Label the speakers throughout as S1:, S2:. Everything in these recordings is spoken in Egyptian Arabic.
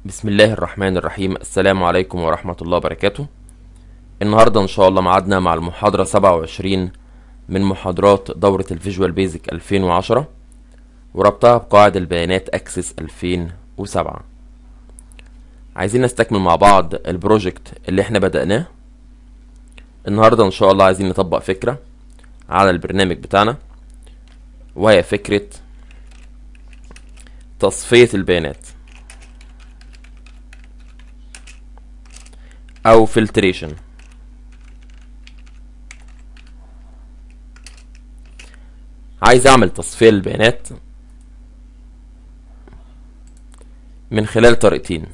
S1: بسم الله الرحمن الرحيم السلام عليكم ورحمة الله وبركاته النهاردة إن شاء الله معادنا مع المحاضرة 27 من محاضرات دورة الفيجوال بيزك 2010 وربطها بقواعد البيانات أكسس 2007 عايزين نستكمل مع بعض البروجكت اللي احنا بدأناه النهاردة إن شاء الله عايزين نطبق فكرة على البرنامج بتاعنا وهي فكرة تصفية البيانات او فلتريشن عايز اعمل تصفية للبيانات من خلال طريقتين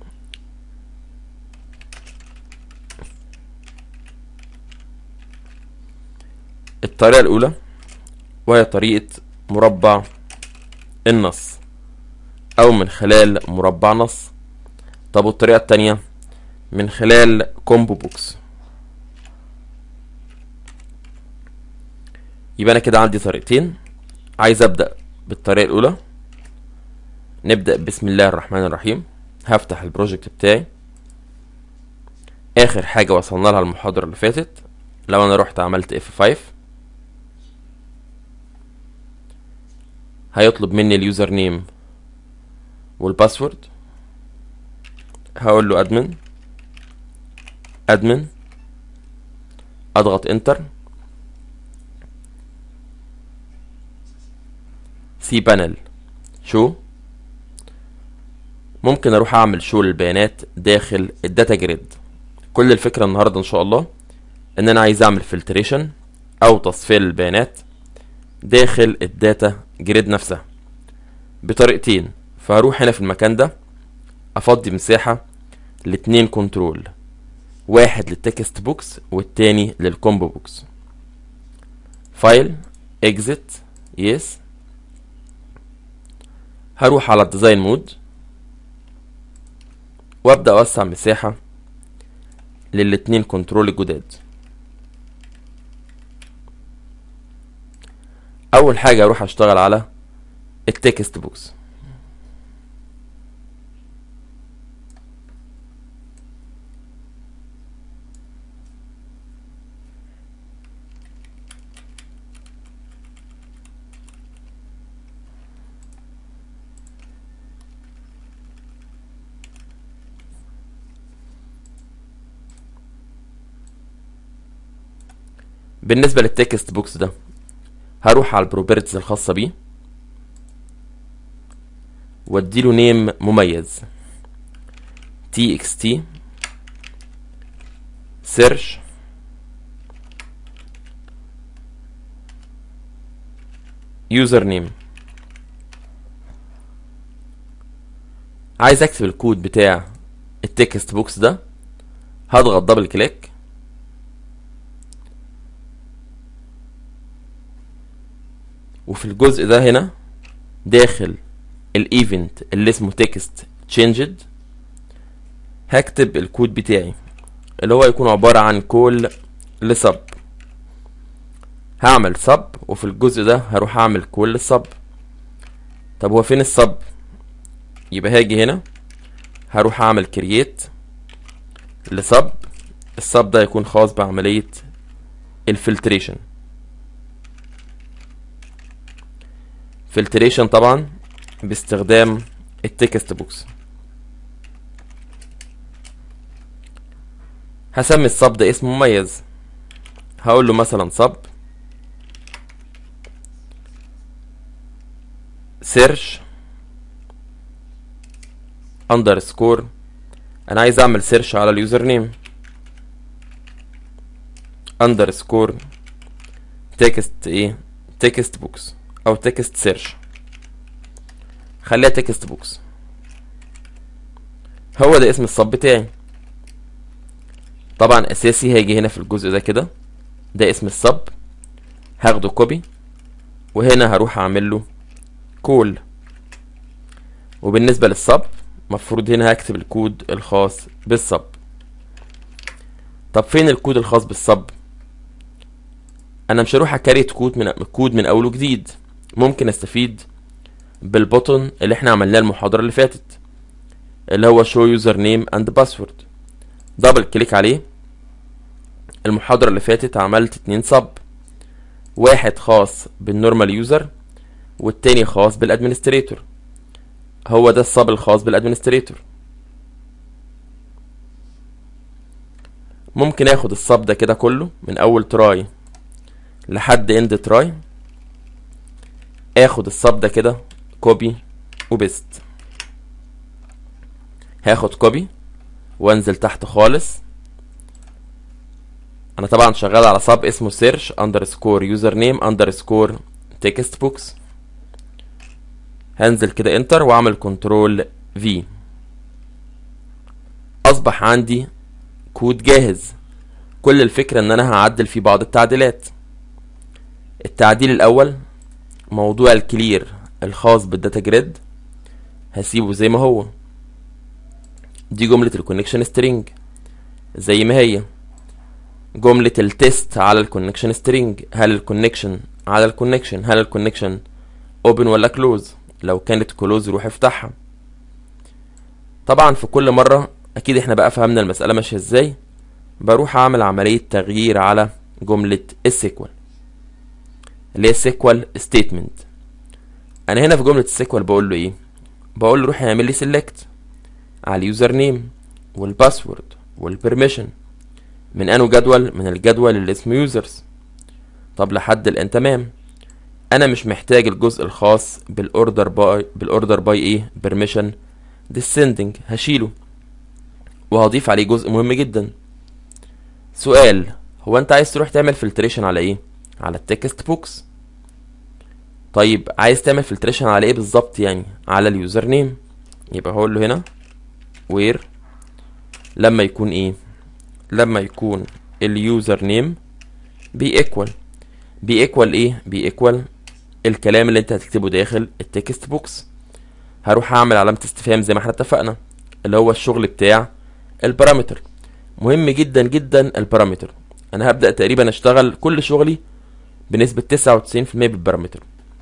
S1: الطريقة الأولى وهي طريقة مربع النص أو من خلال مربع نص طب والطريقة التانية من خلال كومبو بوكس يبقى انا كده عندي طريقتين عايز ابدا بالطريقه الاولى نبدا بسم الله الرحمن الرحيم هفتح البروجكت بتاعي اخر حاجه وصلنا لها المحاضره اللي فاتت لو انا رحت عملت F5 هيطلب مني اليوزر نيم والباسورد هقول له ادمن ادمن اضغط انتر سي بانل شو ممكن اروح اعمل شو للبيانات داخل الداتا جريد كل الفكرة النهاردة ان شاء الله ان انا عايز اعمل فلتريشن او تصفية للبيانات داخل الداتا جريد نفسها بطريقتين فهروح هنا في المكان ده افضي مساحة لاتنين كنترول واحد للتكست بوكس والتاني للكومبو بوكس فايل اكزيت يس هروح على الديزاين مود وابدا اوسع مساحه للاتنين كنترول الجداد اول حاجه اروح اشتغل على التكست بوكس بالنسبة للتكست بوكس ده هروح على البروبرتيز الخاصة بيه واديله نيم مميز txt search يوزر نيم عايز اكتب الكود بتاع التكست بوكس ده هضغط دبل كليك وفي الجزء ده هنا داخل الايفنت اللي اسمه تكست changed هكتب الكود بتاعي اللي هو يكون عبارة عن كول لسب هعمل سب وفي الجزء ده هروح اعمل كول للسب طب هو فين السب يبقى هاجي هنا هروح اعمل كرييت لسب السب ده يكون خاص بعملية الفلتريشن فلتريشن طبعا باستخدام التكست بوكس هسمي الصب ده اسم مميز هقول له مثلا صب سيرش اندرسكور انا عايز اعمل سيرش على اليوزر نيم اندرسكور تكست ايه تكست بوكس او تكست سيرش خليها تكست بوكس هو ده اسم الصب بتاعي طبعا اساسي هيجي هنا في الجزء ده كده ده اسم الصب هاخده كوبي وهنا هروح اعمل له كول وبالنسبه للصب مفروض هنا هكتب الكود الخاص بالصب طب فين الكود الخاص بالصب انا مش هروح اكريت كود من كود من اول وجديد ممكن استفيد بالبوتون اللي احنا عملناه المحاضرة اللي فاتت اللي هو show user name and password دبل كليك عليه المحاضرة اللي فاتت عملت اتنين سب واحد خاص بالنورمال يوزر والتاني خاص بالادمنستريتور هو ده السب الخاص بالادمنستريتور ممكن اخد السب ده كده كله من اول تراي لحد اند تراي اخد السب ده كده كوبي وبيست هاخد كوبي وانزل تحت خالص انا طبعا شغال على سب اسمه سيرش اندرسكور يوزر نيم اندرسكور تكست بوكس هنزل كده انتر واعمل كنترول في اصبح عندي كود جاهز كل الفكرة ان انا هعدل فيه بعض التعديلات التعديل الاول موضوع الكلير الخاص بالداتا جريد هسيبه زي ما هو دي جملة الكونكشن سترينج زي ما هي جملة التست على الكونكشن سترينج هل الكونكشن على الكونكشن هل الكونكشن اوبن ولا كلوز لو كانت كلوز روح افتحها طبعا في كل مرة اكيد احنا بقى فهمنا المسألة ماشية ازاي بروح اعمل عملية تغيير على جملة السيكوال اللي هي السيكوال ستيتمنت انا هنا في جملة السيكوال بقول له ايه بقول له روح اعمل لي سيلكت على اليوزر نيم والباسورد والبرميشن من انو جدول من الجدول اللي اسمه يوزرز طب لحد الان تمام انا مش محتاج الجزء الخاص بالاوردر باي بالاوردر باي ايه بيرميشن ديسندنج هشيله وهضيف عليه جزء مهم جدا سؤال هو انت عايز تروح تعمل فلتريشن على ايه على التكست بوكس طيب عايز تعمل فلتريشن على ايه بالظبط يعني على اليوزر نيم يبقى هقول له هنا وير لما يكون ايه لما يكون اليوزر نيم بي ايكوال بي ايكوال ايه بي ايكوال الكلام اللي انت هتكتبه داخل التكست بوكس هروح اعمل علامة استفهام زي ما احنا اتفقنا اللي هو الشغل بتاع البارامتر مهم جدا جدا البارامتر انا هبدأ تقريبا اشتغل كل شغلي بنسبة تسعة وتسعين في المية بالبارامتر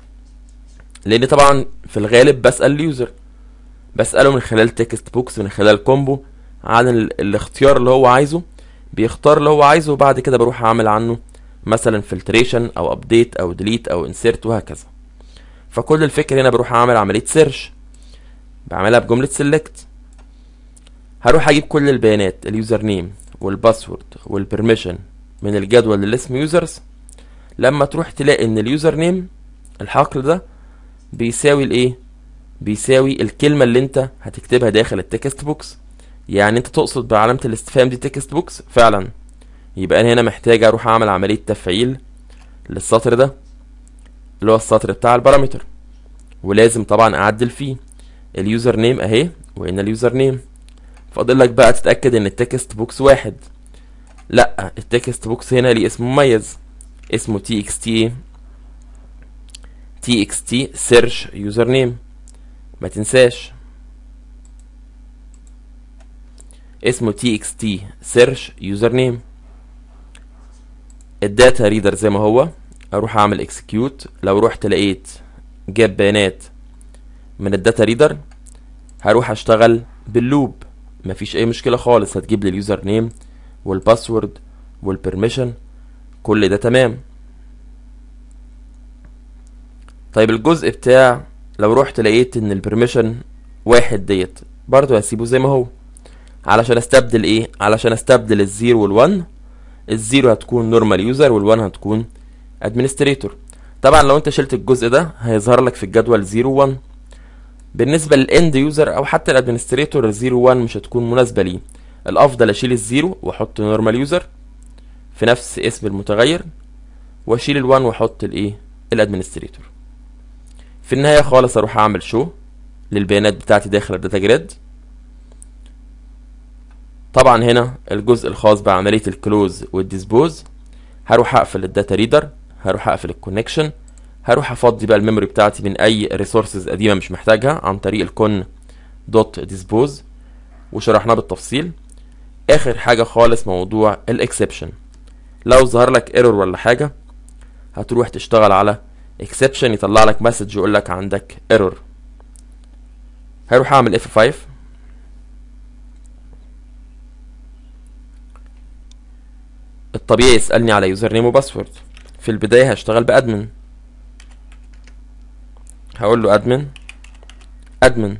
S1: لان طبعا في الغالب بسأل اليوزر بسأله من خلال تكست بوكس من خلال كومبو عن ال- الاختيار اللي هو عايزه بيختار اللي هو عايزه وبعد كده بروح اعمل عنه مثلا فلتريشن او ابديت او ديليت او انسيرت وهكذا فكل الفكرة هنا بروح اعمل عملية سيرش بعملها بجملة سيلكت هروح اجيب كل البيانات اليوزر نيم والباسورد والبرميشن من الجدول اللي اسمه يوزرز لما تروح تلاقي ان اليوزر نيم الحقل ده بيساوي الايه بيساوي الكلمة اللي انت هتكتبها داخل التكست بوكس يعني انت تقصد بعلامة الاستفهام دي تكست بوكس فعلا يبقى انا هنا محتاج اروح اعمل عملية تفعيل للسطر ده اللي هو السطر بتاع البارامتر ولازم طبعا اعدل فيه اليوزر نيم اهي وهنا اليوزر نيم فاضل لك بقى تتاكد ان التكست بوكس واحد لا التكست بوكس هنا ليه اسم مميز اسمه تي اكس تي تي اكس تي سيرش يوزر نيم ما تنساش اسمه تي اكس تي سيرش يوزر نيم الداتا ريدر زي ما هو اروح اعمل اكسكيوت لو رحت لقيت جاب بيانات من الداتا ريدر هروح اشتغل باللوب مفيش اي مشكله خالص هتجيب لي اليوزر نيم والباسورد والبرميشن كل ده تمام طيب الجزء بتاع لو رحت لقيت ان البرميشن واحد ديت برضو هسيبه زي ما هو علشان استبدل ايه علشان استبدل الزيرو والون الزيرو هتكون نورمال يوزر والون هتكون ادمنستريتور طبعا لو انت شلت الجزء ده هيظهر لك في الجدول 0 1 بالنسبه للاند يوزر او حتى الادمنستريتور 0 1 مش هتكون مناسبه ليه الافضل اشيل الزيرو واحط نورمال يوزر في نفس اسم المتغير واشيل ال1 واحط الايه الادمنستريتور في النهايه خالص اروح اعمل شو للبيانات بتاعتي داخل الداتا جريد طبعا هنا الجزء الخاص بعمليه الكلوز والديسبوز هروح اقفل الداتا ريدر هروح اقفل الكونكشن هروح افضي بقى الميموري بتاعتي من اي ريسورسز قديمه مش محتاجها عن طريق الكون دوت ديسبوز وشرحناه بالتفصيل اخر حاجه خالص موضوع الاكسبشن لو ظهر لك ايرور ولا حاجه هتروح تشتغل على اكسبشن يطلع لك مسج يقول لك عندك ايرور هروح اعمل F5 الطبيعي يسألني على يوزر نيم وباسورد في البداية هشتغل بأدمن هقول له أدمن أدمن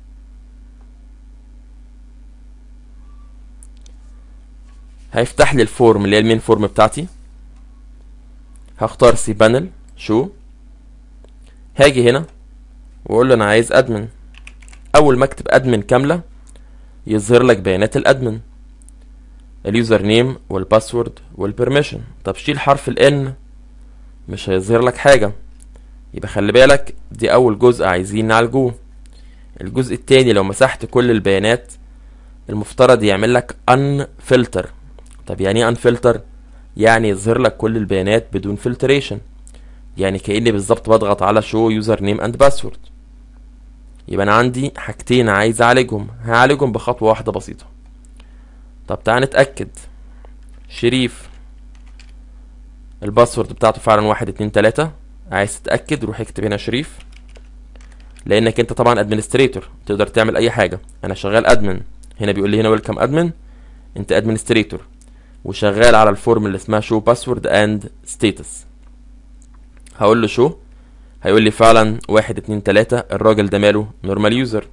S1: هيفتح لي الفورم اللي هي المين فورم بتاعتي هختار سي بانل شو هاجي هنا واقول له انا عايز ادمن اول ما اكتب ادمن كامله يظهر لك بيانات الادمن اليوزر نيم والباسورد والبرميشن طب شيل حرف الان مش هيظهر لك حاجه يبقى خلي بالك دي اول جزء عايزين نعالجوه الجزء التاني لو مسحت كل البيانات المفترض يعمل لك ان فلتر طب يعني ايه ان فلتر يعني يظهر لك كل البيانات بدون فلتريشن يعني كاني بالظبط بضغط على شو يوزر نيم اند باسورد يبقى انا عندي حاجتين عايز اعالجهم هعالجهم بخطوه واحده بسيطه طب تعال نتاكد شريف الباسورد بتاعته فعلا واحد اتنين تلاتة عايز تتاكد روح اكتب هنا شريف لانك انت طبعا ادمنستريتور تقدر تعمل اي حاجه انا شغال ادمن هنا بيقول لي هنا ويلكم ادمن انت ادمنستريتور وشغال على الفورم اللي اسمها شو باسورد اند ستيتس هقول له شو هيقول لي فعلا واحد اتنين تلاتة الراجل ده ماله نورمال يوزر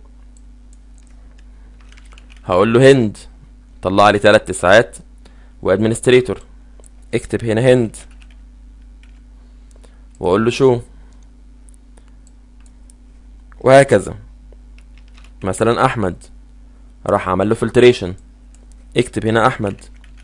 S1: هقول له هند طلع لي تلات تسعات وادمنستريتور اكتب هنا هند واقول له شو وهكذا مثلا احمد راح اعمل له فلتريشن اكتب هنا احمد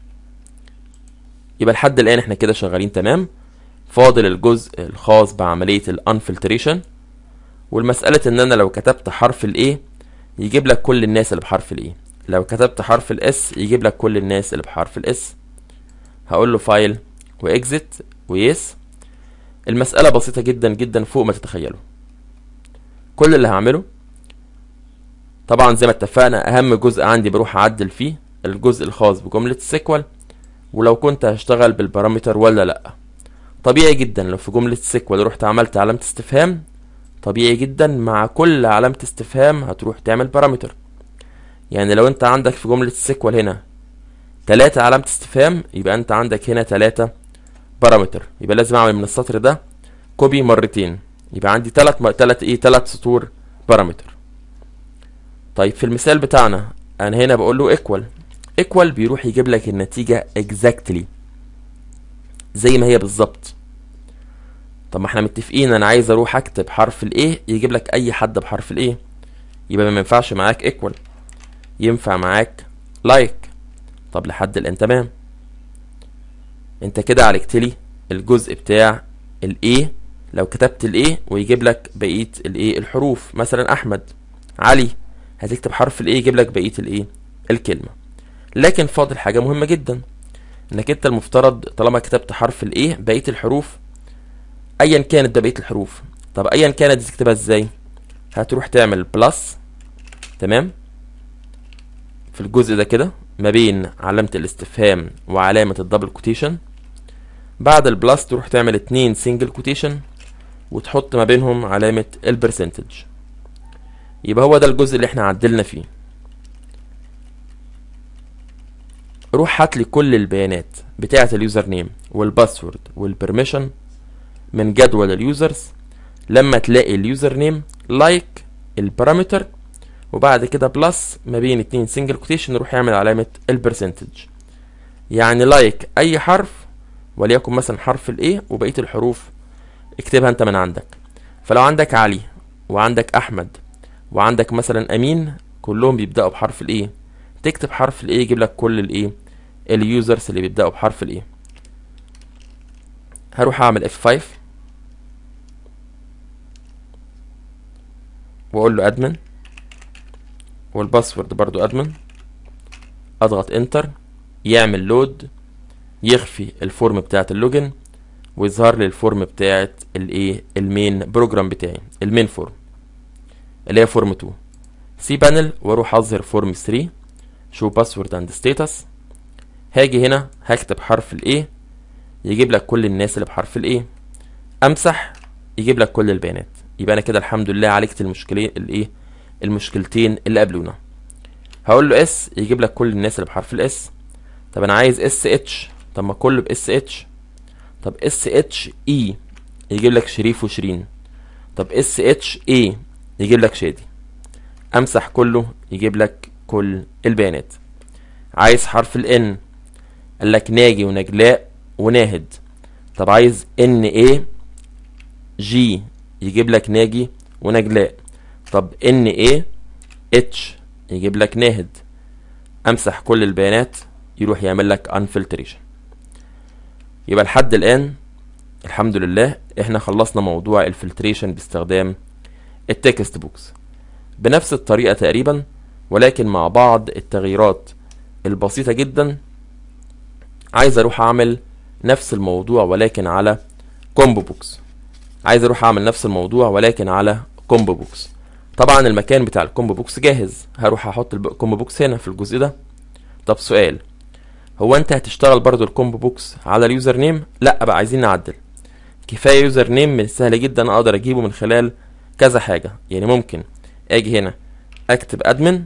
S1: يبقى لحد الان احنا كده شغالين تمام فاضل الجزء الخاص بعملية الانفلتريشن والمسألة ان انا لو كتبت حرف الايه يجيب لك كل الناس اللي بحرف الايه لو كتبت حرف الاس يجيب لك كل الناس اللي بحرف الاس هقول له فايل واكزit ويس المسألة بسيطة جدا جدا فوق ما تتخيلوا كل اللي هعمله طبعا زي ما اتفقنا اهم جزء عندي بروح اعدل فيه الجزء الخاص بجملة السيكوال ولو كنت هشتغل بالبارامتر ولا لا طبيعي جدا لو في جملة سيكوال رحت عملت علامة استفهام طبيعي جدا مع كل علامة استفهام هتروح تعمل بارامتر يعني لو انت عندك في جملة السيكوال هنا تلاتة علامة استفهام يبقى انت عندك هنا تلاتة بارامتر يبقى لازم اعمل من السطر ده كوبي مرتين يبقى عندي تلات م... تلات ايه تلات سطور بارامتر طيب في المثال بتاعنا انا هنا بقول له ايكوال ايكوال بيروح يجيب لك النتيجة exactly زي ما هي بالظبط طب ما احنا متفقين انا عايز اروح اكتب حرف الايه يجيب لك اي حد بحرف الايه يبقى ما ينفعش معاك ايكوال ينفع معاك لايك like. طب لحد الان تمام انت كده عالجت لي الجزء بتاع الايه لو كتبت الايه ويجيب لك بقيه الايه الحروف مثلا احمد علي هتكتب حرف الايه يجيب لك بقيه الايه الكلمه لكن فاضل حاجه مهمه جدا انك انت المفترض طالما كتبت حرف الايه بقيه الحروف ايا كانت ده بقيه الحروف طب ايا كانت دي تكتبها ازاي هتروح تعمل بلس تمام في الجزء ده كده ما بين علامة الاستفهام وعلامة الدبل كوتيشن بعد البلس تروح تعمل اتنين سنجل كوتيشن وتحط ما بينهم علامة البرسنتج يبقى هو ده الجزء اللي احنا عدلنا فيه روح هات لي كل البيانات بتاعة اليوزر نيم والباسورد والبرميشن من جدول اليوزرز لما تلاقي اليوزر نيم لايك البارامتر وبعد كده بلس ما بين اتنين سنجل كوتيشن نروح يعمل علامة البرسنتج يعني لايك اي حرف وليكن مثلا حرف الايه وبقية الحروف اكتبها انت من عندك فلو عندك علي وعندك احمد وعندك مثلا امين كلهم بيبدأوا بحرف الايه تكتب حرف الايه يجيب لك كل الايه اليوزرز اللي بيبدأوا بحرف الايه هروح اعمل F5 واقول له ادمن والباسورد برضو ادمن اضغط انتر يعمل لود يخفي الفورم بتاعت اللوجن ويظهر لي الفورم بتاعت الايه المين بروجرام بتاعي المين فورم اللي هي فورم 2 سي بانل واروح اظهر فورم 3 شو باسورد اند ستاتس هاجي هنا هكتب حرف الايه يجيب لك كل الناس اللي بحرف الايه امسح يجيب لك كل البيانات يبقى انا كده الحمد لله عالجت المشكلين الايه المشكلتين اللي قابلونا هقول له اس يجيب لك كل الناس اللي بحرف الاس طب انا عايز اس اتش طب ما كله باس اتش طب اس اتش اي يجيب لك شريف وشيرين طب اس اتش اي يجيب لك شادي امسح كله يجيب لك كل البيانات عايز حرف الان قال لك ناجي ونجلاء وناهد طب عايز ان ايه جي يجيب لك ناجي ونجلاء طب ان ايه اتش يجيب لك ناهد امسح كل البيانات يروح يعمل لك unfiltration يبقى لحد الان الحمد لله احنا خلصنا موضوع الفلتريشن باستخدام التكست بوكس بنفس الطريقة تقريبا ولكن مع بعض التغييرات البسيطة جدا عايز اروح اعمل نفس الموضوع ولكن على كومبو بوكس عايز اروح اعمل نفس الموضوع ولكن على كومبو بوكس طبعا المكان بتاع الكومبو بوكس جاهز هروح احط الكومبو بوكس هنا في الجزء ده طب سؤال هو انت هتشتغل برضو الكومبو بوكس على اليوزر نيم لا بقى عايزين نعدل كفايه يوزر نيم من سهل جدا اقدر اجيبه من خلال كذا حاجه يعني ممكن اجي هنا اكتب ادمن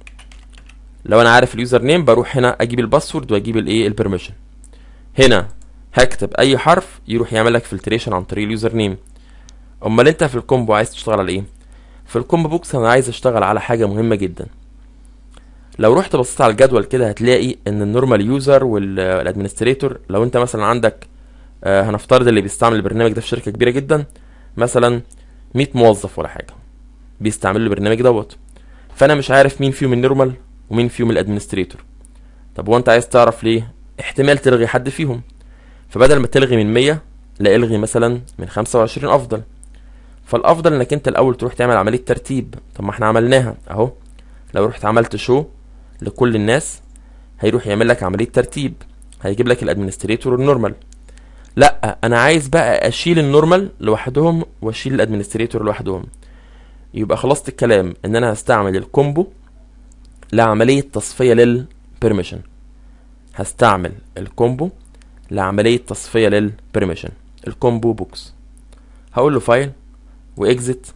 S1: لو انا عارف اليوزر نيم بروح هنا اجيب الباسورد واجيب الايه البرميشن هنا هكتب اي حرف يروح يعمل لك فلتريشن عن طريق اليوزر نيم امال انت في الكومبو عايز تشتغل على ايه في الكومبو بوكس انا عايز اشتغل على حاجه مهمه جدا لو رحت بصيت على الجدول كده هتلاقي ان النورمال يوزر والادمنستريتور لو انت مثلا عندك آه هنفترض اللي بيستعمل البرنامج ده في شركه كبيره جدا مثلا 100 موظف ولا حاجه بيستعملوا البرنامج دوت فانا مش عارف مين فيهم النورمال ومين فيهم الادمنستريتور طب هو انت عايز تعرف ليه احتمال تلغي حد فيهم فبدل ما تلغي من 100 لا الغي مثلا من 25 افضل فالافضل انك انت الاول تروح تعمل عمليه ترتيب طب ما احنا عملناها اهو لو رحت عملت شو لكل الناس هيروح يعمل لك عمليه ترتيب هيجيب لك الادمنستريتور والنورمال لا انا عايز بقى اشيل النورمال لوحدهم واشيل الادمنستريتور لوحدهم يبقى خلصت الكلام ان انا هستعمل الكومبو لعمليه تصفيه للبرميشن هستعمل الكومبو لعمليه تصفيه للبرميشن الكومبو بوكس هقول له فايل واكزit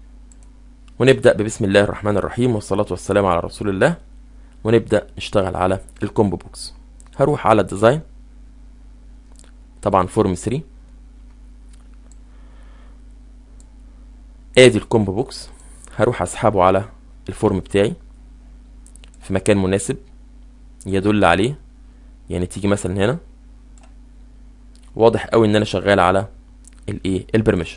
S1: ونبدا ببسم الله الرحمن الرحيم والصلاه والسلام على رسول الله ونبدا نشتغل على الكومبو بوكس هروح على الديزاين طبعا فورم 3 ادي الكومبو بوكس هروح اسحبه على الفورم بتاعي في مكان مناسب يدل عليه يعني تيجي مثلا هنا واضح قوي ان انا شغال على الايه البرميشن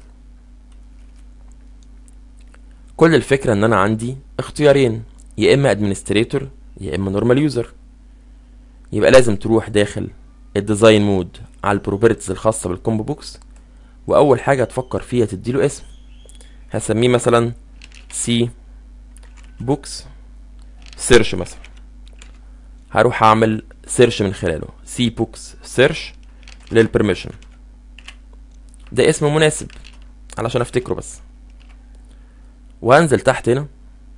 S1: كل الفكرة ان انا عندي اختيارين يا اما ادمنستريتور يا اما نورمال يوزر يبقى لازم تروح داخل الديزاين مود على البروبرتيز الخاصة بالكومبو بوكس واول حاجة تفكر فيها تديله اسم هسميه مثلا سي بوكس سيرش مثلا هروح اعمل سيرش من خلاله سي بوكس سيرش للبرميشن ده اسم مناسب علشان افتكره بس وهنزل تحت هنا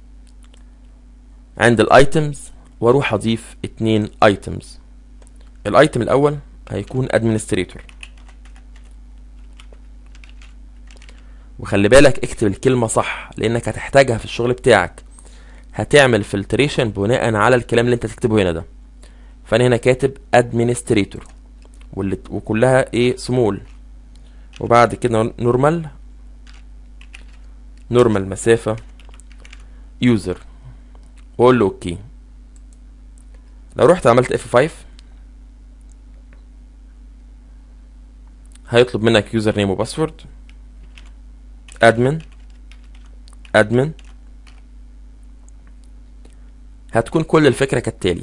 S1: عند الايتمز واروح اضيف اتنين ايتمز الايتم الاول هيكون ادمنستريتور وخلي بالك اكتب الكلمة صح لانك هتحتاجها في الشغل بتاعك هتعمل فلتريشن بناء على الكلام اللي انت تكتبه هنا ده فانا هنا كاتب ادمنستريتور واللي وكلها ايه سمول وبعد كده نورمال نورمال مسافة يوزر واقول له اوكي لو رحت عملت F5 هيطلب منك يوزر نيم وباسورد ادمن ادمن هتكون كل الفكرة كالتالي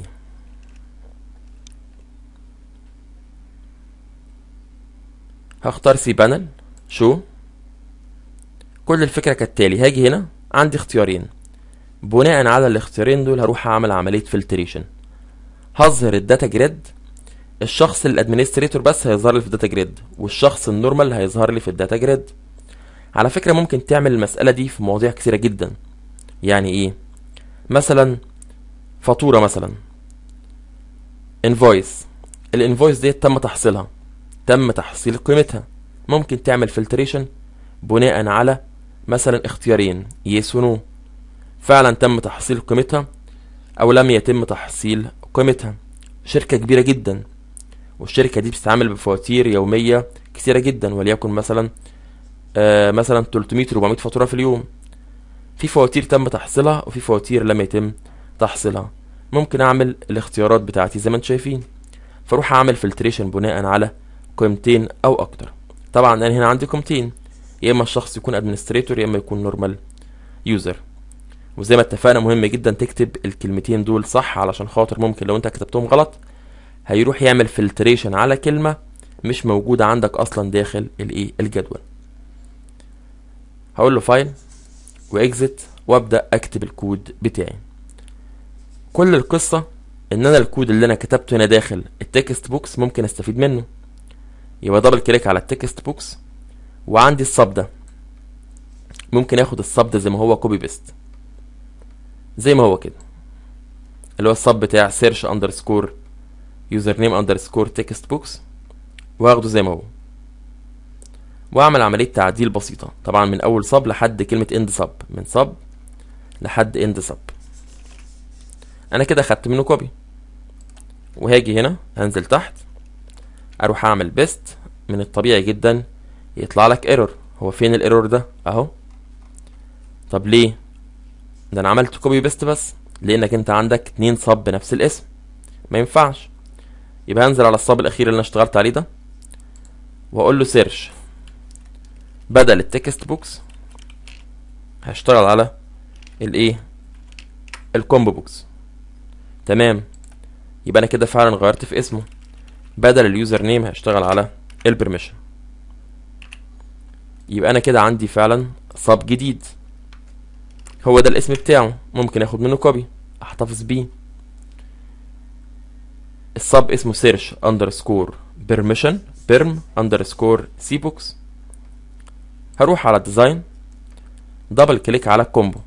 S1: هختار سي بانل شو كل الفكرة كالتالي هاجي هنا عندي اختيارين بناء على الاختيارين دول هروح اعمل عملية فلتريشن هظهر الداتا جريد الشخص الادمنستريتور بس هيظهر لي في الداتا جريد والشخص النورمال هيظهر لي في الداتا جريد على فكرة ممكن تعمل المسألة دي في مواضيع كثيرة جدا يعني ايه مثلا فاتورة مثلا انفويس الانفويس دي تم تحصيلها تم تحصيل قيمتها ممكن تعمل فلتريشن بناء على مثلا اختيارين يس ونو فعلا تم تحصيل قيمتها او لم يتم تحصيل قيمتها شركة كبيرة جدا والشركه دي بتتعامل بفواتير يوميه كثيره جدا وليكن مثلا آه مثلا 300 400 فاتوره في اليوم في فواتير تم تحصيلها وفي فواتير لم يتم تحصيلها ممكن اعمل الاختيارات بتاعتي زي ما انتم شايفين فاروح اعمل فلتريشن بناء على قيمتين او اكتر طبعا انا هنا عندي قيمتين يا اما الشخص يكون ادمنستريتور يا اما يكون نورمال يوزر وزي ما اتفقنا مهم جدا تكتب الكلمتين دول صح علشان خاطر ممكن لو انت كتبتهم غلط هيروح يعمل فلتريشن على كلمة مش موجودة عندك اصلا داخل الايه الجدول هقول له فايل واكزت وابدا اكتب الكود بتاعي كل القصة ان انا الكود اللي انا كتبته هنا داخل التكست بوكس ممكن استفيد منه يبقى دبل كليك على التكست بوكس وعندي الصب ده ممكن اخد الصب ده زي ما هو كوبي بيست زي ما هو كده اللي هو الصب بتاع سيرش اندرسكور يوزر نيم اندرسكور تكست بوكس واخده زي ما هو واعمل عمليه تعديل بسيطه طبعا من اول صب لحد كلمه اند صب من صب لحد اند صب انا كده خدت منه كوبي وهاجي هنا هنزل تحت اروح اعمل بيست من الطبيعي جدا يطلع لك ايرور هو فين الايرور ده اهو طب ليه ده انا عملت كوبي بيست بس لانك انت عندك اتنين صب بنفس الاسم ما ينفعش يبقى هنزل على الصب الاخير اللي انا اشتغلت عليه ده واقول له سيرش بدل التكست بوكس هشتغل على الايه الكومبو بوكس تمام يبقى انا كده فعلا غيرت في اسمه بدل اليوزر نيم هشتغل على البرميشن يبقى انا كده عندي فعلا صاب جديد هو ده الاسم بتاعه ممكن اخد منه كوبي احتفظ بيه الصب اسمه سيرش اندرسكور بيرميشن بيرم اندرسكور سي بوكس هروح على ديزاين دبل كليك على الكومبو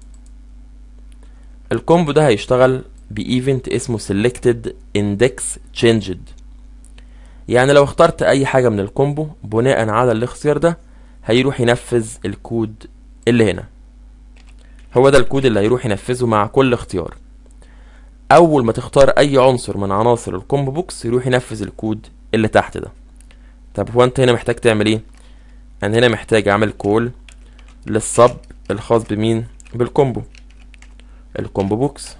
S1: الكومبو ده هيشتغل بايفنت اسمه selected index changed يعني لو اخترت اي حاجة من الكومبو بناء على الاختيار ده هيروح ينفذ الكود اللي هنا هو ده الكود اللي هيروح ينفذه مع كل اختيار اول ما تختار اي عنصر من عناصر الكومبو بوكس يروح ينفذ الكود اللي تحت ده طب هو انت هنا محتاج تعمل ايه انا هنا محتاج اعمل كول للصب الخاص بمين بالكومبو الكومبو بوكس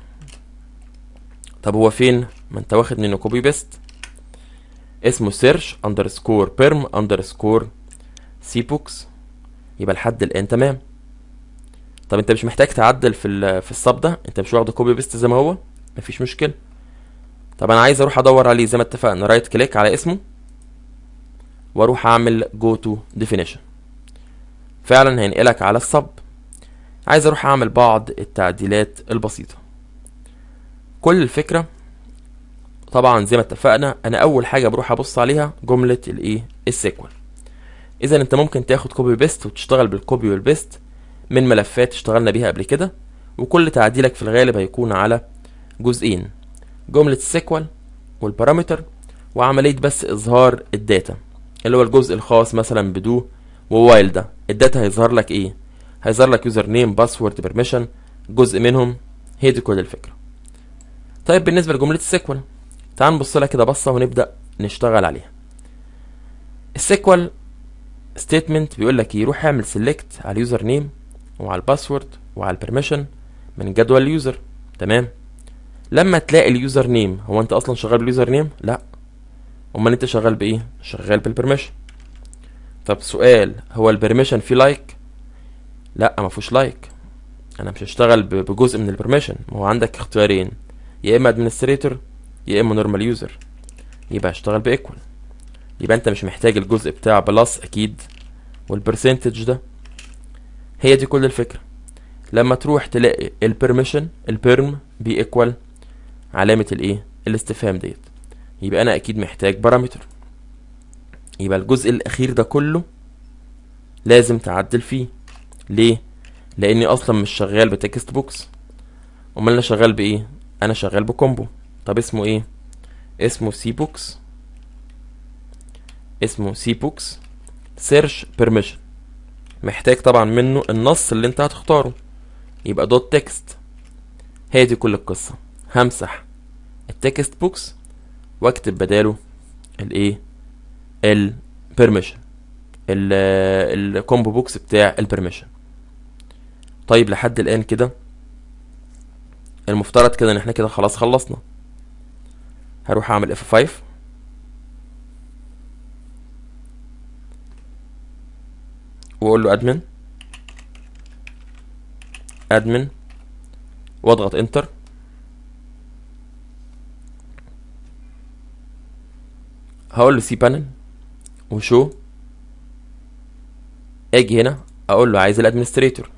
S1: طب هو فين ما انت واخد منه كوبي بيست اسمه سيرش اندرسكور بيرم اندرسكور سي بوكس يبقى لحد الان تمام طب انت مش محتاج تعدل في ال في الصب ده انت مش واخده كوبي بيست زي ما هو مفيش مشكله طب انا عايز اروح ادور عليه زي ما اتفقنا رايت كليك على اسمه واروح اعمل جو تو ديفينيشن فعلا هينقلك على الصب عايز اروح اعمل بعض التعديلات البسيطه كل الفكره طبعا زي ما اتفقنا انا اول حاجه بروح ابص عليها جمله الايه السيكوال اذا انت ممكن تاخد كوبي بيست وتشتغل بالكوبي والبيست من ملفات اشتغلنا بيها قبل كده وكل تعديلك في الغالب هيكون على جزئين جملة السيكوال والبارامتر وعملية بس إظهار الداتا اللي هو الجزء الخاص مثلا بدو ووايل ده الداتا هيظهر لك ايه هيظهر لك يوزر نيم باسورد بيرميشن جزء منهم هي دي كل الفكرة طيب بالنسبة لجملة السيكوال تعال نبص لها كده بصة ونبدأ نشتغل عليها السيكوال ستيتمنت بيقول لك يروح يعمل سيلكت على اليوزر نيم وعلى الباسورد وعلى البرميشن من جدول اليوزر تمام لما تلاقي اليوزر نيم هو انت اصلا شغال باليوزر نيم لا امال انت شغال بايه شغال بالبرميشن طب سؤال هو البرميشن فيه لايك لا ما فيهوش لايك انا مش هشتغل ب- بجزء من البرميشن ما هو عندك اختيارين يا اما ادمنستريتور يا اما نورمال يوزر يبقى هشتغل بايكوال يبقى انت مش محتاج الجزء بتاع بلس اكيد والبرسنتج ده هي دي كل الفكره لما تروح تلاقي البرميشن البيرم بيكوال علامه الايه الاستفهام ديت يبقى انا اكيد محتاج بارامتر يبقى الجزء الاخير ده كله لازم تعدل فيه ليه لاني اصلا مش شغال بتكست بوكس امال انا شغال بايه انا شغال بكومبو طب اسمه ايه اسمه سي بوكس اسمه سي بوكس سيرش بيرميشن محتاج طبعا منه النص اللي انت هتختاره يبقى دوت تكست هي دي كل القصة همسح التكست بوكس واكتب بداله الايه البرميشن الكومبو بوكس بتاع البرميشن طيب لحد الان كده المفترض كده ان احنا كده خلاص خلصنا هروح اعمل F5 واقول له admin admin واضغط انتر هقول له سي بانل وشو اجي هنا اقول له عايز الادمنستريتور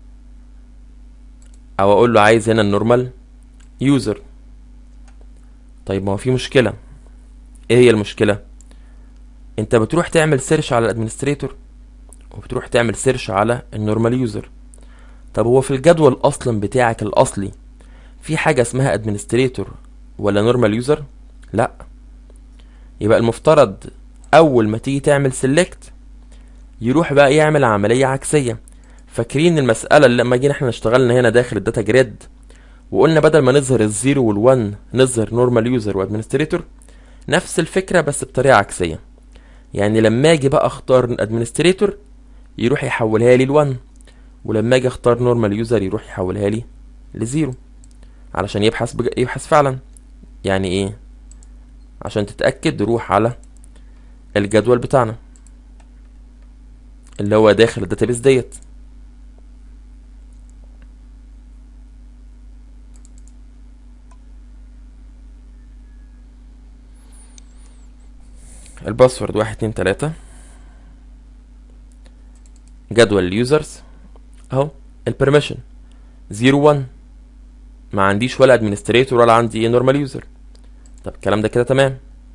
S1: او اقول له عايز هنا النورمال يوزر طيب ما هو في مشكله ايه هي المشكله انت بتروح تعمل سيرش على الادمنستريتور وبتروح تعمل سيرش على النورمال يوزر طب هو في الجدول اصلا بتاعك الاصلي في حاجه اسمها ادمنستريتور ولا نورمال يوزر لا يبقى المفترض اول ما تيجي تعمل سيلكت يروح بقى يعمل عمليه عكسيه فاكرين المساله اللي لما جينا احنا اشتغلنا هنا داخل الداتا جريد وقلنا بدل ما نظهر الزيرو والون نظهر نورمال يوزر وادمنستريتور نفس الفكره بس بطريقه عكسيه يعني لما اجي بقى اختار ادمنستريتور يروح يحولها لي ل1 ولما اجي اختار نورمال يوزر يروح يحولها لي لزيرو علشان يبحث بج... يبحث فعلا يعني ايه عشان تتاكد روح على الجدول بتاعنا اللي هو داخل الداتابيس ديت الباسورد واحد اتنين تلاتة جدول اليوزرز اهو البرميشن زيرو وان ما عنديش ولا ادمنستريتور ولا عندي ايه نورمال يوزر طب الكلام ده كده تمام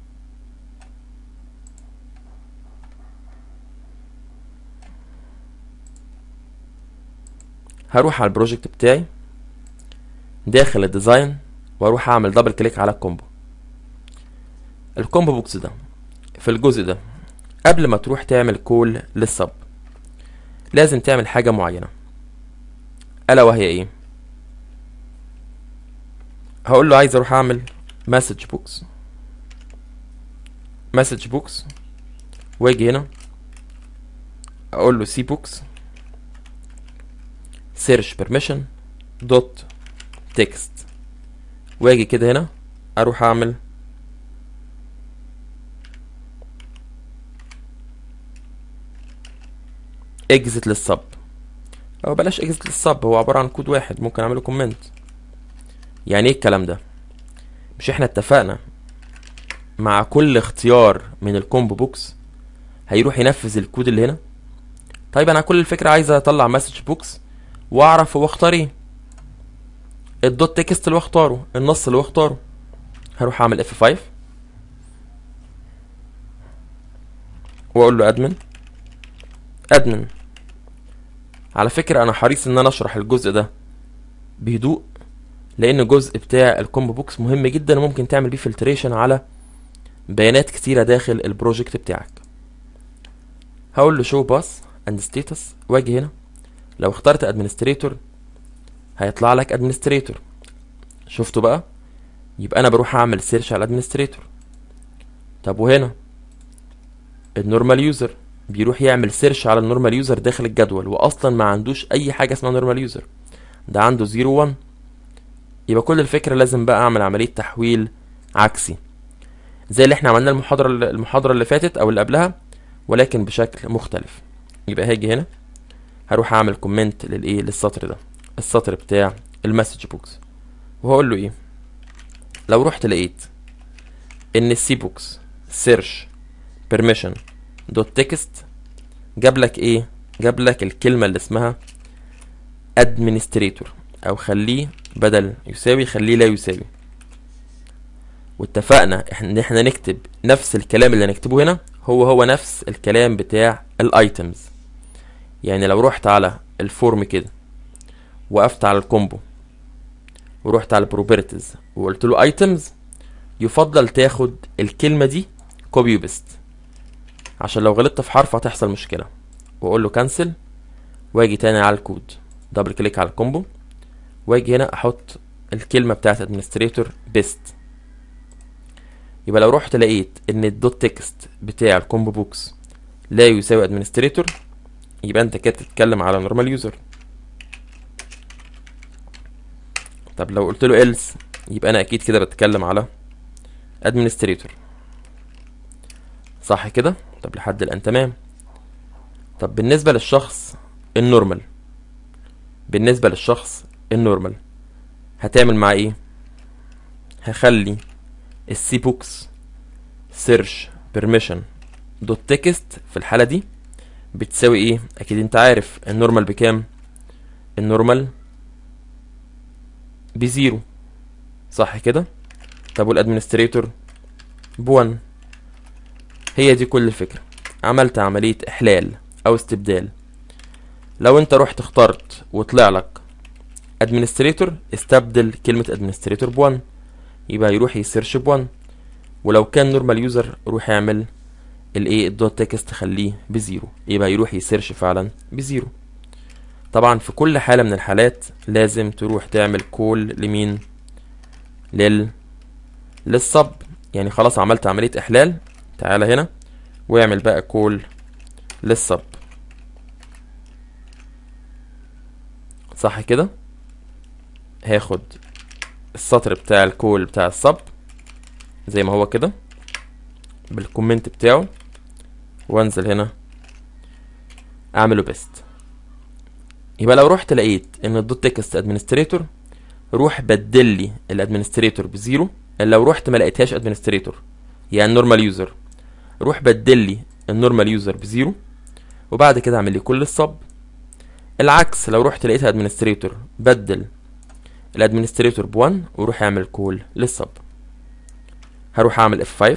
S1: هروح على البروجكت بتاعي داخل الديزاين واروح اعمل دبل كليك على الكومبو الكومبو بوكس ده في الجزء ده قبل ما تروح تعمل كول للسب لازم تعمل حاجة معينة ألا وهي إيه هقول له عايز أروح أعمل مسج بوكس مسج بوكس واجي هنا أقول له سي بوكس سيرش بيرميشن دوت تكست واجي كده هنا اروح اعمل اكزت للسب او بلاش اكزت للسب هو عبارة عن كود واحد ممكن اعمله كومنت يعني ايه الكلام ده مش احنا اتفقنا مع كل اختيار من الكومبو بوكس هيروح ينفذ الكود اللي هنا طيب انا كل الفكرة عايز اطلع مسج بوكس واعرف هو اختار ايه الدوت تكست اللي هو اختاره النص اللي هو اختاره هروح اعمل اف 5 واقول له ادمن ادمن على فكرة انا حريص ان انا اشرح الجزء ده بهدوء لان الجزء بتاع الكومبو بوكس مهم جدا وممكن تعمل بيه فلتريشن على بيانات كتيرة داخل البروجكت بتاعك هقول له شو باس اند ستيتس واجي هنا لو اخترت ادمنستريتور هيطلع لك ادمنستريتور شفتوا بقى يبقى انا بروح اعمل سيرش على الادمنستريتور طب وهنا النورمال يوزر بيروح يعمل سيرش على النورمال يوزر داخل الجدول واصلا ما عندوش اي حاجه اسمها نورمال يوزر ده عنده 0 1 يبقى كل الفكره لازم بقى اعمل عمليه تحويل عكسي زي اللي احنا عملناه المحاضره المحاضره اللي فاتت او اللي قبلها ولكن بشكل مختلف يبقى هاجي هنا هروح اعمل كومنت للايه للسطر ده السطر بتاع المسج بوكس وهقول له ايه لو رحت لقيت ان السي بوكس سيرش بيرميشن دوت تكست جاب لك ايه جاب لك الكلمه اللي اسمها ادمنستريتور او خليه بدل يساوي خليه لا يساوي واتفقنا ان احنا نكتب نفس الكلام اللي هنكتبه هنا هو هو نفس الكلام بتاع الايتمز يعني لو رحت على الفورم كده وقفت على الكومبو ورحت على البروبرتيز وقلت له ايتمز يفضل تاخد الكلمه دي كوبي بيست عشان لو غلطت في حرف هتحصل مشكله واقول له كانسل واجي تاني على الكود دبل كليك على الكومبو واجي هنا احط الكلمه بتاعت ادمنستريتور بيست يبقى لو رحت لقيت ان الدوت تكست بتاع الكومبو بوكس لا يساوي ادمنستريتور يبقى انت كده تتكلم على نورمال يوزر طب لو قلت له else يبقى انا اكيد كده بتكلم على ادمنستريتور صح كده طب لحد الان تمام طب بالنسبه للشخص النورمال بالنسبه للشخص النورمال هتعمل معاه ايه هخلي السي بوكس سيرش بيرميشن دوت تكست في الحاله دي بتساوي ايه اكيد انت عارف النورمال بكام النورمال بزيرو صح كده طب والادمنستريتور بوان هي دي كل الفكرة عملت عملية احلال او استبدال لو انت رحت اخترت وطلع لك ادمنستريتور استبدل كلمة ادمنستريتور بوان يبقى يروح يسيرش بوان ولو كان نورمال يوزر روح يعمل الايه الدوت تكست خليه بزيرو يبقى يروح يسيرش فعلا بزيرو طبعا في كل حالة من الحالات لازم تروح تعمل كول لمين لل للصب يعني خلاص عملت عملية احلال تعالى هنا واعمل بقى كول للصب صح كده هاخد السطر بتاع الكول بتاع الصب زي ما هو كده بالكومنت بتاعه وانزل هنا اعمله بيست يبقى لو رحت لقيت ان الدوت تكست ادمنستريتور روح بدل لي الادمنستريتور بزيرو لو رحت ما لقيتهاش ادمنستريتور يعني نورمال يوزر روح بدل لي النورمال يوزر بزيرو وبعد كده اعمل لي كل الصب العكس لو رحت لقيتها ادمنستريتور بدل الادمنستريتور ب1 وروح اعمل كول للصب هروح اعمل F5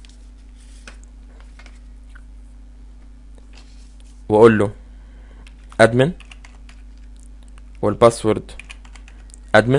S1: واقول له admin والباسورد admin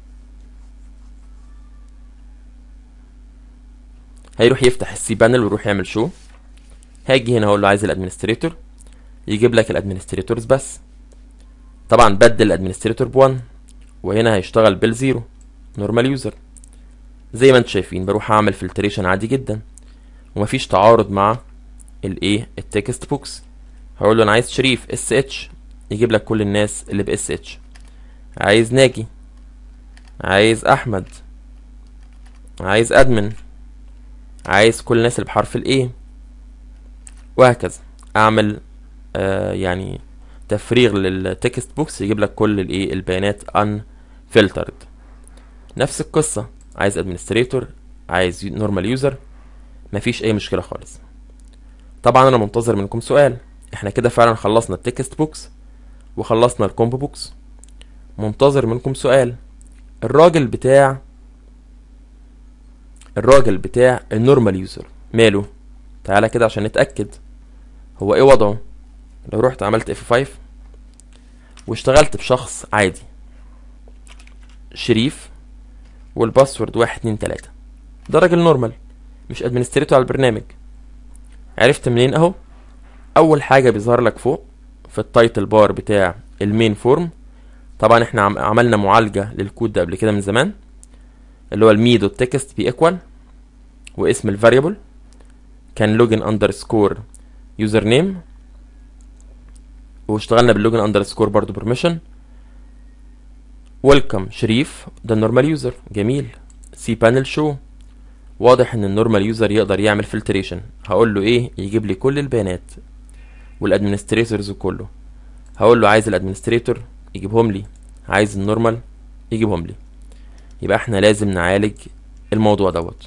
S1: هيروح يفتح السي بانل ويروح يعمل شو هاجي هنا اقول له عايز الادمنستريتور يجيب لك الادمنستريتورز بس طبعا بدل الادمنستريتور ب1 وهنا هيشتغل بالزيرو نورمال يوزر زي ما انتم شايفين بروح اعمل فلتريشن عادي جدا ومفيش تعارض مع الايه التكست بوكس هقول له انا عايز شريف اس اتش يجيب لك كل الناس اللي باس اتش عايز ناجي عايز احمد عايز ادمن عايز كل الناس اللي بحرف الايه وهكذا اعمل آه يعني تفريغ للتكست بوكس يجيب لك كل الايه البيانات ان فلترد نفس القصه عايز ادمنستريتور عايز نورمال يوزر مفيش اي مشكله خالص طبعا انا منتظر منكم سؤال احنا كده فعلا خلصنا التكست بوكس وخلصنا الكومبو بوكس منتظر منكم سؤال الراجل بتاع الراجل بتاع النورمال يوزر ماله تعالى كده عشان نتاكد هو ايه وضعه لو رحت عملت F5 واشتغلت بشخص عادي شريف والباسورد واحد اتنين تلاتة ده راجل نورمال مش ادمنستريتور على البرنامج عرفت منين اهو اول حاجة بيظهر لك فوق في التايتل بار بتاع المين فورم طبعا احنا عم عملنا معالجة للكود ده قبل كده من زمان اللي هو المي دوت تكست بي ايكوال واسم الفاريبل كان لوجن اندرسكور يوزر نيم واشتغلنا باللوجن اندرسكور برضو برميشن ويلكم شريف ده النورمال يوزر جميل سي بانل شو واضح ان النورمال يوزر يقدر يعمل فلتريشن هقول له ايه يجيب لي كل البيانات والادمنستريتورز كله هقول له عايز الادمنستريتور يجيبهم لي عايز النورمال يجيبهم لي يبقى احنا لازم نعالج الموضوع دوت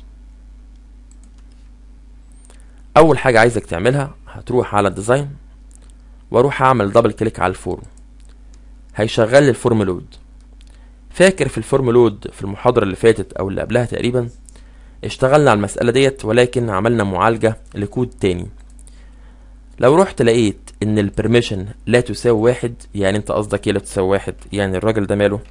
S1: اول حاجه عايزك تعملها هتروح على الديزاين واروح اعمل دبل كليك على الفورم هيشغل لي الفورم لود فاكر في الفورم لود في المحاضره اللي فاتت او اللي قبلها تقريبا اشتغلنا على المساله ديت ولكن عملنا معالجه لكود تاني لو رحت لقيت ان البرميشن لا تساوي واحد يعني انت قصدك ايه لا تساوي واحد يعني الراجل ده ماله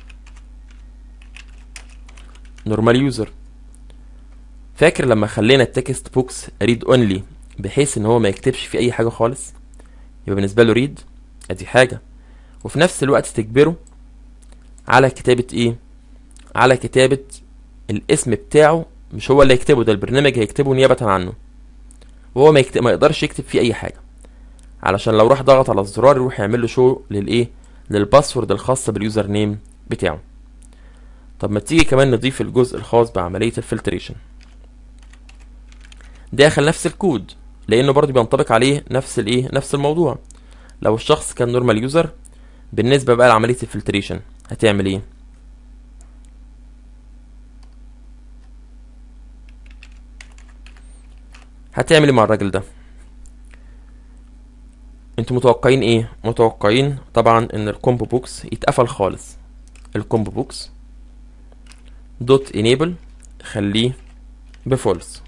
S1: نورمال يوزر فاكر لما خلينا التكست بوكس ريد اونلي بحيث ان هو ما يكتبش فيه اي حاجه خالص يبقى بالنسبه له ريد ادي حاجه وفي نفس الوقت تجبره على كتابه ايه على كتابه الاسم بتاعه مش هو اللي هيكتبه ده البرنامج هيكتبه نيابة عنه وهو ما, يكتب ما يقدرش يكتب فيه اي حاجة علشان لو راح ضغط على الزرار يروح يعمل له شو للايه للباسورد الخاصة باليوزر نيم بتاعه طب ما تيجي كمان نضيف الجزء الخاص بعملية الفلتريشن داخل نفس الكود لانه برضه بينطبق عليه نفس الايه نفس الموضوع لو الشخص كان نورمال يوزر بالنسبة بقى لعملية الفلتريشن هتعمل ايه هتعمل ايه مع الراجل ده انتوا متوقعين ايه متوقعين طبعا ان الكومبو بوكس يتقفل خالص الكومبو بوكس دوت انيبل خليه بفولس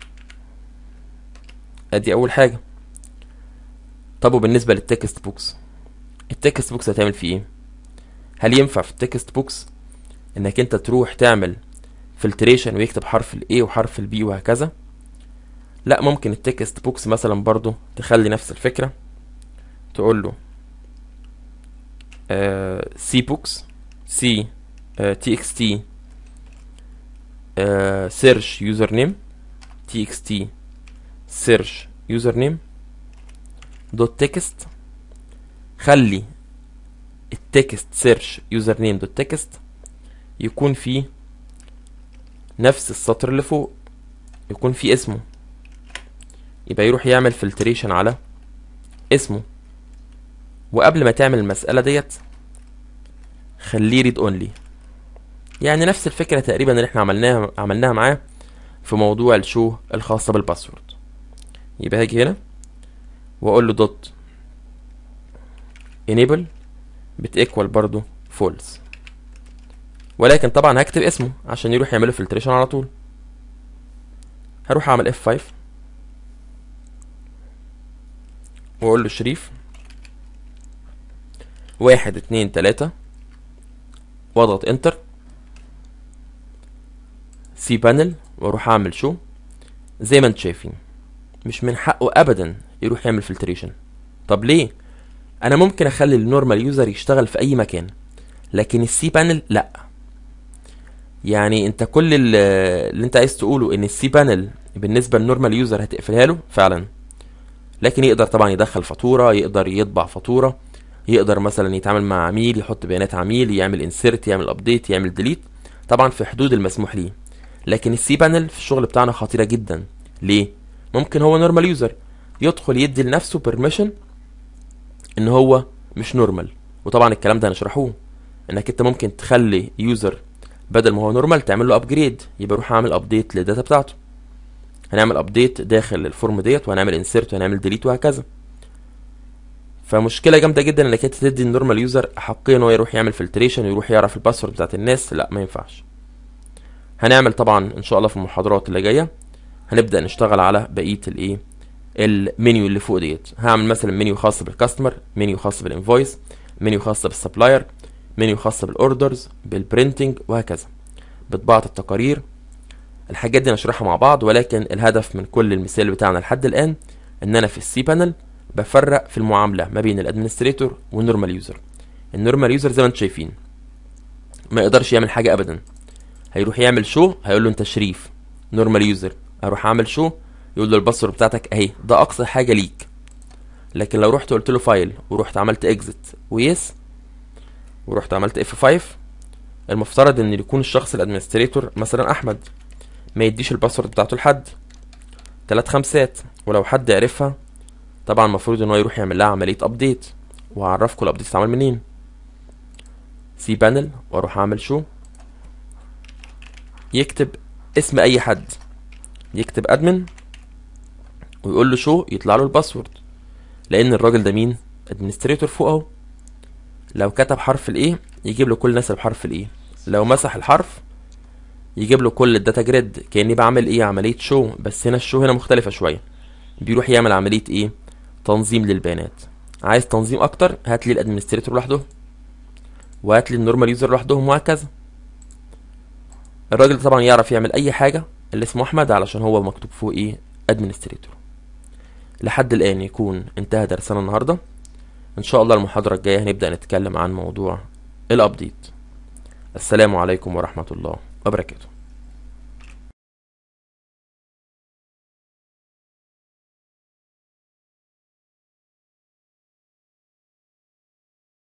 S1: ادي اول حاجه طب وبالنسبه للتكست بوكس التكست بوكس هتعمل فيه ايه هل ينفع في التكست بوكس انك انت تروح تعمل فلتريشن ويكتب حرف الاي وحرف البي وهكذا لا ممكن التكست بوكس مثلا برضو تخلي نفس الفكره تقول له سي بوكس سي تي اكس تي سيرش يوزر نيم تي اكس تي سيرش يوزر نيم دوت تكست خلي التكست سيرش يوزر نيم دوت تكست يكون فيه نفس السطر اللي فوق يكون فيه اسمه يبقى يروح يعمل فلتريشن على اسمه وقبل ما تعمل المسألة ديت خليه ريد اونلي يعني نفس الفكرة تقريبا اللي احنا عملناها عملناها معاه في موضوع الشو الخاصة بالباسورد يبقى هاجي هنا واقول له دوت enable بتيكوال برضو فولس ولكن طبعا هكتب اسمه عشان يروح يعمله فلتريشن على طول هروح اعمل F5 واقول له شريف واحد اتنين تلاتة واضغط انتر سي بانل واروح اعمل شو زي ما انتم شايفين مش من حقه ابدا يروح يعمل فلتريشن طب ليه انا ممكن اخلي النورمال يوزر يشتغل في اي مكان لكن السي بانل لا يعني انت كل ال- اللي انت عايز تقوله ان السي بانل بالنسبه للنورمال يوزر هتقفلها له فعلا لكن يقدر طبعا يدخل فاتوره يقدر يطبع فاتوره يقدر مثلا يتعامل مع عميل يحط بيانات عميل يعمل انسيرت يعمل ابديت يعمل ديليت طبعا في حدود المسموح ليه لكن السي بانل في الشغل بتاعنا خطيره جدا ليه ممكن هو نورمال يوزر يدخل يدي لنفسه بيرميشن ان هو مش نورمال وطبعا الكلام ده هنشرحوه انك انت ممكن تخلي يوزر بدل ما هو نورمال تعمل له ابجريد يبقى روح اعمل ابديت للداتا بتاعته هنعمل ابديت داخل الفورم ديت وهنعمل انسيرت وهنعمل ديليت وهكذا فمشكله جامده جدا انك انت تدي النورمال يوزر احقيه ان هو يروح يعمل فلتريشن ويروح يعرف الباسورد بتاعت الناس لا ما ينفعش هنعمل طبعا ان شاء الله في المحاضرات اللي جايه هنبدا نشتغل على بقيه الايه المنيو اللي فوق ديت هعمل مثلا منيو خاص بالكاستمر منيو خاص بالانفويس منيو خاص بالسبلاير منيو خاص بالاوردرز بالبرينتنج وهكذا بطباعه التقارير الحاجات دي نشرحها مع بعض ولكن الهدف من كل المثال بتاعنا لحد الان ان انا في السي بانل بفرق في المعامله ما بين الادمنستريتور والنورمال يوزر النورمال يوزر زي ما انتم شايفين ما يقدرش يعمل حاجه ابدا هيروح يعمل شو هيقول له انت شريف نورمال يوزر اروح اعمل شو يقول له الباسورد بتاعتك اهي ده اقصى حاجه ليك لكن لو رحت قلت له فايل ورحت عملت اكزit ويس ورحت عملت اف 5 المفترض ان يكون الشخص الادمنستريتور مثلا احمد ما يديش الباسورد بتاعته لحد تلات خمسات ولو حد عرفها طبعا المفروض ان هو يروح يعمل لها عمليه ابديت وهعرفكم الابديت اتعمل منين سي بانل واروح اعمل شو يكتب اسم اي حد يكتب ادمن ويقول له شو يطلع له الباسورد لان الراجل ده مين ادمنستريتور فوق اهو لو كتب حرف الايه يجيب له كل الناس اللي بحرف الايه لو مسح الحرف يجيب له كل الداتا جريد كاني بعمل ايه عمليه شو بس هنا الشو هنا مختلفه شويه بيروح يعمل عمليه ايه تنظيم للبيانات عايز تنظيم اكتر هات لي الادمنستريتور لوحده وهات لي النورمال يوزر لوحدهم وهكذا الراجل ده طبعا يعرف يعمل اي حاجه اللي اسمه احمد علشان هو مكتوب فوق ايه ادمنستريتور لحد الان يكون انتهى درسنا النهارده ان شاء الله المحاضره الجايه هنبدا نتكلم عن موضوع الابديت السلام عليكم ورحمه الله وبركاته